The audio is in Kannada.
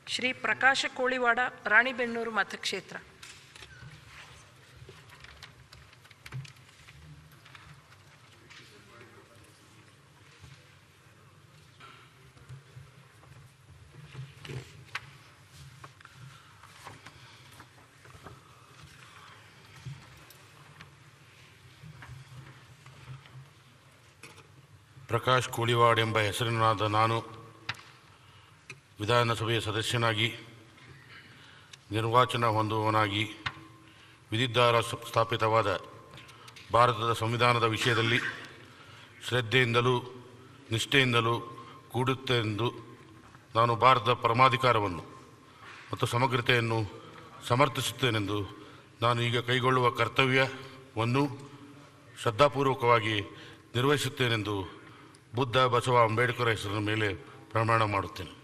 ಶ್ರೀ ಪ್ರಕಾಶ ಕೋಳಿವಾಡ ರಾಣಿಬೆನ್ನೂರು ಮತಕ್ಷೇತ್ರ ಪ್ರಕಾಶ್ ಕೋಳಿವಾಡ್ ಎಂಬ ಹೆಸರಿನಾದ ನಾನು ವಿಧಾನಸಭೆಯ ಸದಸ್ಯನಾಗಿ ನಿರ್ವಾಚನ ಹೊಂದುವವನಾಗಿ ವಿಧಿದ್ವಾರ ಸ- ಸ್ಥಾಪಿತವಾದ ಭಾರತದ ಸಂವಿಧಾನದ ವಿಷಯದಲ್ಲಿ ಶ್ರದ್ಧೆಯಿಂದಲೂ ನಿಷ್ಠೆಯಿಂದಲೂ ಕೂಡುತ್ತೆಂದು ನಾನು ಭಾರತದ ಪರಮಾಧಿಕಾರವನ್ನು ಮತ್ತು ಸಮಗ್ರತೆಯನ್ನು ಸಮರ್ಥಿಸುತ್ತೇನೆಂದು ನಾನು ಈಗ ಕೈಗೊಳ್ಳುವ ಕರ್ತವ್ಯವನ್ನು ಶ್ರದ್ಧಾಪೂರ್ವಕವಾಗಿ ನಿರ್ವಹಿಸುತ್ತೇನೆಂದು ಬುದ್ಧ ಬಸವ ಅಂಬೇಡ್ಕರ್ ಹೆಸರಿನ ಮೇಲೆ ಪ್ರಮಾಣ ಮಾಡುತ್ತೇನೆ